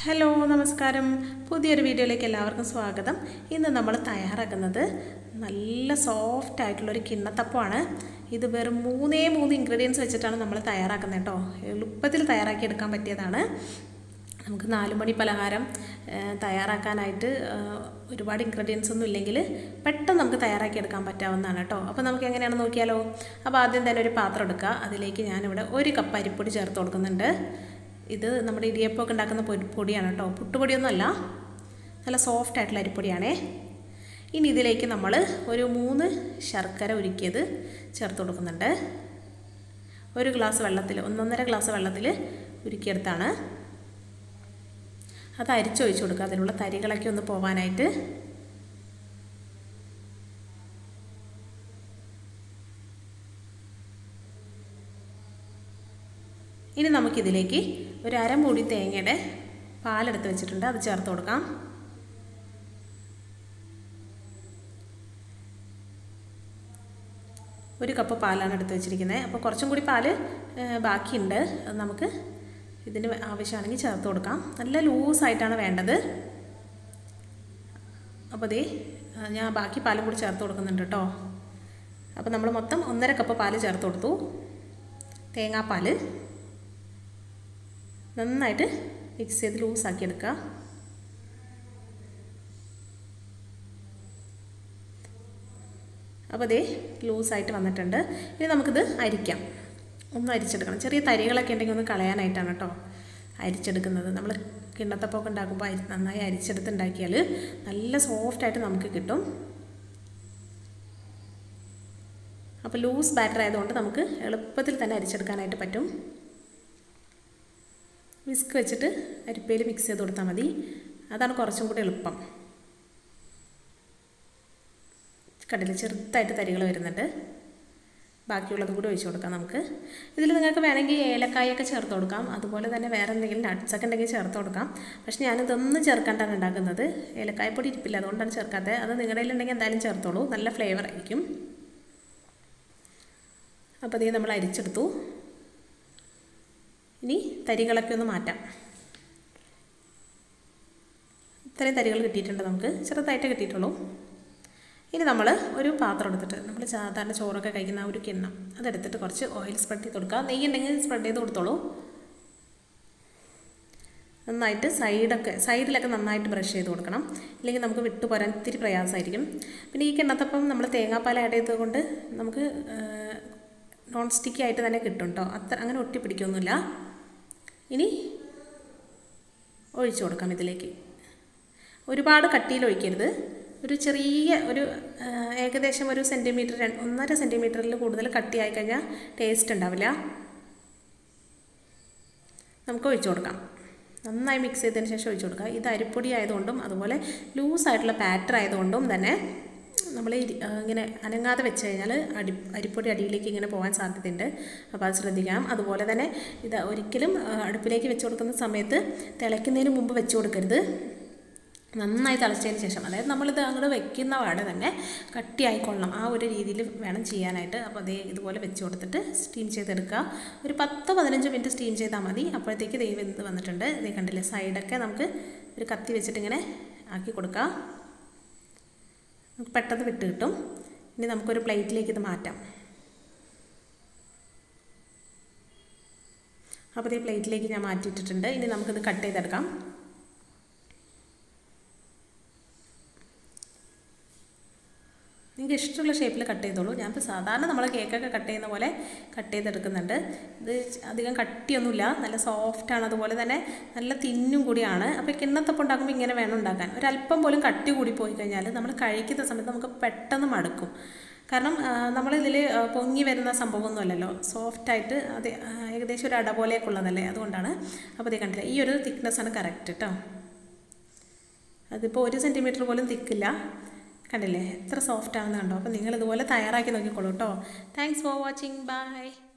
hello നമസ്കാരം പുതിയൊരു വീഡിയോയിലേക്ക് എല്ലാവർക്കും സ്വാഗതം ഇന്ന് നമ്മൾ തയ്യാറാക്കുന്നത് നല്ല സോഫ്റ്റ് ആയിട്ടുള്ളൊരു കിണ്ണത്തപ്പമാണ് ഇത് വെറും മൂന്നേ മൂന്ന് ഇൻഗ്രീഡിയൻസ് വെച്ചിട്ടാണ് നമ്മൾ തയ്യാറാക്കുന്നത് കേട്ടോ എളുപ്പത്തിൽ തയ്യാറാക്കി എടുക്കാൻ പറ്റിയതാണ് നമുക്ക് നാല് മണി പലഹാരം ആ, തയ്യാറാക്കാനായിട്ട് ആ, ഒരുപാട് ഇൻഗ്രീഡിയൻസ് ഒന്നും ഇല്ലെങ്കിൽ പെട്ടെന്ന് നമുക്ക് തയ്യാറാക്കി എടുക്കാൻ പറ്റാവുന്നതാണ് കേട്ടോ അപ്പോൾ നമുക്ക് എങ്ങനെയാണെന്ന് നോക്കിയാലോ അപ്പോൾ ആദ്യം തന്നെ ഒരു പാത്രം എടുക്കുക അതിലേക്ക് ഞാനിവിടെ ഒരു കപ്പ് അരിപ്പൊടി ചേർത്ത് കൊടുക്കുന്നുണ്ട് ഇത് നമ്മുടെ ഇടിയപ്പമൊക്കെ ഉണ്ടാക്കുന്ന പൊടി പൊടിയാണ് കേട്ടോ പുട്ടുപൊടിയൊന്നുമല്ല നല്ല സോഫ്റ്റ് ആയിട്ടുള്ള അരിപ്പൊടിയാണേ ഇനി ഇതിലേക്ക് നമ്മൾ ഒരു മൂന്ന് ശർക്കര ഉരുക്കിയത് ചേർത്ത് കൊടുക്കുന്നുണ്ട് ഒരു ഗ്ലാസ് വെള്ളത്തിൽ ഒന്നൊന്നര ഗ്ലാസ് വെള്ളത്തിൽ ഉരുക്കിയെടുത്താണ് അത് അരിച്ചൊഴിച്ച് കൊടുക്കുക അതിലുള്ള തരികളൊക്കെ ഒന്ന് പോവാനായിട്ട് ഇനി നമുക്കിതിലേക്ക് ഒരു അരമൂടി തേങ്ങയുടെ പാലെടുത്ത് വെച്ചിട്ടുണ്ട് അത് ചേർത്ത് കൊടുക്കാം ഒരു കപ്പ് പാലാണ് എടുത്ത് വെച്ചിരിക്കുന്നത് അപ്പോൾ കുറച്ചും കൂടി പാല് ഏ, ബാക്കിയുണ്ട് അത് നമുക്ക് ഇതിന് ആവശ്യമാണെങ്കിൽ ചേർത്ത് കൊടുക്കാം നല്ല ലൂസായിട്ടാണ് വേണ്ടത് അപ്പോൾ ദേ ആ, ഞാൻ ബാക്കി പാലും കൂടി ചേർത്ത് കൊടുക്കുന്നുണ്ട് കേട്ടോ അപ്പോൾ നമ്മൾ മൊത്തം ഒന്നര കപ്പ് പാല് ചേർത്ത് കൊടുത്തു തേങ്ങാപ്പാൽ നന്നായിട്ട് മിക്സ് ചെയ്ത് ലൂസാക്കി എടുക്കുക അപ്പോൾ അതേ ലൂസായിട്ട് വന്നിട്ടുണ്ട് ഇനി നമുക്കിത് അരിക്കാം ഒന്ന് അരിച്ചെടുക്കണം ചെറിയ തരികളൊക്കെ ഉണ്ടെങ്കിൽ ഒന്ന് കളയാനായിട്ടാണ് കേട്ടോ അരിച്ചെടുക്കുന്നത് നമ്മൾ കിണ്ണത്തപ്പൊക്കെ ഉണ്ടാക്കുമ്പോൾ അരി നന്നായി അരിച്ചെടുത്ത് ഉണ്ടാക്കിയാൽ നല്ല സോഫ്റ്റായിട്ട് നമുക്ക് കിട്ടും അപ്പോൾ ലൂസ് ബാറ്റർ ആയതുകൊണ്ട് നമുക്ക് എളുപ്പത്തിൽ തന്നെ അരിച്ചെടുക്കാനായിട്ട് പറ്റും വിസ്ക് വെച്ചിട്ട് അരിപ്പയിൽ മിക്സ് ചെയ്ത് കൊടുത്താൽ മതി അതാണ് കുറച്ചും കൂടി എളുപ്പം കണ്ടില്ല ചെറുതായിട്ട് തരികൾ വരുന്നുണ്ട് ബാക്കിയുള്ളതും കൂടി ഒഴിച്ച് കൊടുക്കാം നമുക്ക് ഇതിൽ നിങ്ങൾക്ക് വേണമെങ്കിൽ ഏലക്കായൊക്കെ ചേർത്ത് കൊടുക്കാം അതുപോലെ തന്നെ വേറെ എന്തെങ്കിലും നട്ട്സൊക്കെ ഉണ്ടെങ്കിൽ ചേർത്ത് കൊടുക്കാം പക്ഷെ ഞാനിതൊന്നും ചേർക്കാണ്ടാണ് ഉണ്ടാക്കുന്നത് ഏലക്കായപ്പൊടി ഇരിപ്പില്ല അതുകൊണ്ടാണ് ചേർക്കാത്തത് അത് നിങ്ങളുടെ കയ്യിലുണ്ടെങ്കിൽ എന്തായാലും ചേർത്തോളൂ നല്ല ഫ്ലേവർ ആയിരിക്കും അപ്പോൾ ഇത് നമ്മൾ അരിച്ചെടുത്തു ഇനി തരികളൊക്കെ ഒന്ന് മാറ്റാം ഇത്രയും തരികൾ കിട്ടിയിട്ടുണ്ട് നമുക്ക് ചെറുതായിട്ട് കിട്ടിയിട്ടുള്ളൂ ഇനി നമ്മൾ ഒരു പാത്രം എടുത്തിട്ട് നമ്മൾ സാധാരണ ചോറൊക്കെ കഴിക്കുന്ന ആ ഒരു കിണ്ണം അതെടുത്തിട്ട് കുറച്ച് ഓയിൽ സ്പ്രെഡ് ചെയ്ത് കൊടുക്കുക നെയ്യ് ഉണ്ടെങ്കിൽ സ്പ്രെഡ് ചെയ്ത് കൊടുത്തോളൂ നന്നായിട്ട് സൈഡൊക്കെ സൈഡിലൊക്കെ നന്നായിട്ട് ബ്രഷ് ചെയ്ത് കൊടുക്കണം ഇല്ലെങ്കിൽ നമുക്ക് വിട്ടു പോരാൻ ഇത്തിരി പ്രയാസമായിരിക്കും പിന്നെ ഈ കിണ്ണത്തപ്പം നമ്മൾ തേങ്ങാപ്പാൽ ആഡ് ചെയ്തതുകൊണ്ട് നമുക്ക് നോൺ സ്റ്റിക്കി ആയിട്ട് തന്നെ കിട്ടും കേട്ടോ അത്ര അങ്ങനെ ഒട്ടി പിടിക്കൊന്നുമില്ല ഇനി ഒഴിച്ചു കൊടുക്കാം ഇതിലേക്ക് ഒരുപാട് കട്ടിയിൽ ഒഴിക്കരുത് ഒരു ചെറിയ ഒരു ആ, ഏകദേശം ഒരു സെൻറ്റിമീറ്റർ ഒന്നര സെൻറ്റിമീറ്ററിൽ കൂടുതൽ കട്ടിയായി കഴിഞ്ഞാൽ ടേസ്റ്റ് ഉണ്ടാവില്ല നമുക്ക് ഒഴിച്ചു കൊടുക്കാം നന്നായി മിക്സ് ചെയ്തതിന് ശേഷം ഒഴിച്ചു കൊടുക്കുക ഇത് അരിപ്പൊടി ആയതുകൊണ്ടും അതുപോലെ ലൂസായിട്ടുള്ള പാറ്റർ ആയതുകൊണ്ടും തന്നെ നമ്മൾ ഈ, ആ, ഇങ്ങനെ അനങ്ങാതെ വെച്ച് കഴിഞ്ഞാൽ അടി അരിപ്പൊടി അടിയിലേക്ക് ഇങ്ങനെ പോകാൻ സാധ്യതയുണ്ട് അപ്പോൾ അത് ശ്രദ്ധിക്കണം അതുപോലെ തന്നെ ഇത് ഒരിക്കലും ആ, അടുപ്പിലേക്ക് വെച്ച് കൊടുക്കുന്ന സമയത്ത് തിളയ്ക്കുന്നതിന് മുമ്പ് വെച്ച് കൊടുക്കരുത് നന്നായി തിളച്ചതിന് ശേഷം അതായത് നമ്മളിത് അങ്ങോട്ട് വെക്കുന്ന പാടെ തന്നെ കട്ടിയായിക്കൊള്ളണം ആ ഒരു രീതിയിൽ വേണം ചെയ്യാനായിട്ട് അപ്പോൾ അതേ ഇതുപോലെ വെച്ച് കൊടുത്തിട്ട് സ്റ്റീം ചെയ്തെടുക്കുക ഒരു പത്ത് പതിനഞ്ച് മിനിറ്റ് സ്റ്റീം ചെയ്താൽ മതി അപ്പോഴത്തേക്ക് ദൈവം എന്ത് വന്നിട്ടുണ്ട് ഇതേ കണ്ടില്ലേ സൈഡൊക്കെ നമുക്ക് ഒരു കത്തി വെച്ചിട്ട് ഇങ്ങനെ ആക്കി കൊടുക്കുക നമുക്ക് പെട്ടെന്ന് വിട്ട് കിട്ടും ഇനി നമുക്കൊരു പ്ലേറ്റിലേക്ക് ഇത് മാറ്റാം അപ്പോൾ ഈ പ്ലേറ്റിലേക്ക് ഞാൻ മാറ്റിയിട്ടിട്ടുണ്ട് ഇനി നമുക്കിത് കട്ട് ചെയ്തെടുക്കാം നിങ്ങൾക്ക് ഇഷ്ടമുള്ള ഷേപ്പിൽ കട്ട് ചെയ്തോളൂ ഞാനിപ്പോൾ സാധാരണ നമ്മൾ കേക്കൊക്കെ കട്ട് ചെയ്യുന്ന പോലെ കട്ട് ചെയ്തെടുക്കുന്നുണ്ട് ഇത് അധികം കട്ടിയൊന്നുമില്ല നല്ല സോഫ്റ്റാണ് അതുപോലെ തന്നെ നല്ല തിന്നും കൂടിയാണ് അപ്പോൾ കിണ്ണത്തപ്പം ഉണ്ടാക്കുമ്പോൾ ഇങ്ങനെ വേണം ഉണ്ടാക്കാൻ ഒരല്പം പോലും കട്ടി കൂടി പോയി കഴിഞ്ഞാൽ നമ്മൾ കഴിക്കുന്ന സമയത്ത് നമുക്ക് പെട്ടെന്ന് മടുക്കും കാരണം നമ്മളിതിൽ പൊങ്ങി വരുന്ന സംഭവമൊന്നുമല്ലല്ലോ സോഫ്റ്റായിട്ട് അത് ആ, ഏകദേശം ഒരു അട പോലെയൊക്കെ ഉള്ളതല്ലേ അതുകൊണ്ടാണ് അപ്പോൾ ഇത് കണ്ടില്ല ഈ ഒരു തിക്നെസ്സാണ് കറക്റ്റ് കേട്ടോ അതിപ്പോൾ ഒരു സെൻറ്റിമീറ്റർ പോലും തിക്കില്ല കണ്ടില്ലേ എത്ര സോഫ്റ്റ് ആണെന്ന് കണ്ടോ അപ്പോൾ നിങ്ങൾ ഇതുപോലെ തയ്യാറാക്കി നോക്കിക്കോളൂ കേട്ടോ താങ്ക്സ് ഫോർ വാച്ചിങ് ബൈ